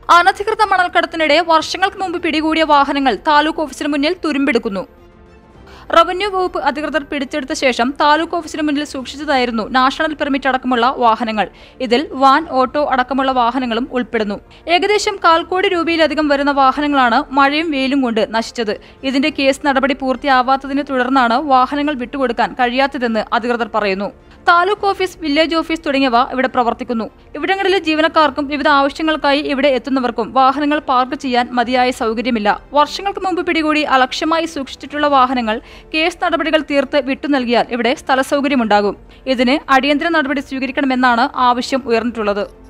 അനധികൃത മണൽക്കടത്തിനിടെ വർഷങ്ങൾക്ക് മുമ്പ് പിടികൂടിയ വാഹനങ്ങൾ താലൂക്ക് ഓഫീസിന് മുന്നിൽ തുരുമ്പെടുക്കുന്നു റവന്യൂ വകുപ്പ് അധികൃതർ പിടിച്ചെടുത്ത ശേഷം താലൂക്ക് ഓഫീസിന് മുന്നിൽ സൂക്ഷിച്ചതായിരുന്നു നാഷണൽ പെർമിറ്റ് അടക്കമുള്ള വാഹനങ്ങൾ ഇതിൽ വാൻ ഓട്ടോ അടക്കമുള്ള വാഹനങ്ങളും ഉൾപ്പെടുന്നു ഏകദേശം കാൽ കോടി രൂപയിലധികം വരുന്ന വാഹനങ്ങളാണ് മഴയും വെയിലും കൊണ്ട് നശിച്ചത് ഇതിന്റെ കേസ് നടപടി പൂർത്തിയാവാത്തതിനെ തുടർന്നാണ് വാഹനങ്ങൾ വിട്ടുകൊടുക്കാൻ കഴിയാത്തതെന്ന് അധികൃതർ പറയുന്നു താലൂക്ക് ഓഫീസ് വില്ലേജ് ഓഫീസ് തുടങ്ങിയവ ഇവിടെ പ്രവർത്തിക്കുന്നു ഇവിടങ്ങളിലെ ജീവനക്കാർക്കും വിവിധ ആവശ്യങ്ങൾക്കായി ഇവിടെ എത്തുന്നവർക്കും വാഹനങ്ങൾ പാർക്ക് ചെയ്യാൻ മതിയായ സൗകര്യമില്ല വർഷങ്ങൾക്ക് മുമ്പ് പിടികൂടി അലക്ഷ്യമായി സൂക്ഷിച്ചിട്ടുള്ള വാഹനങ്ങൾ കേസ് നടപടികൾ തീർത്ത് വിട്ടു നൽകിയാൽ ഇവിടെ സ്ഥല സൗകര്യമുണ്ടാകും ഇതിന് അടിയന്തര നടപടി സ്വീകരിക്കണമെന്നാണ് ആവശ്യം ഉയർന്നിട്ടുള്ളത്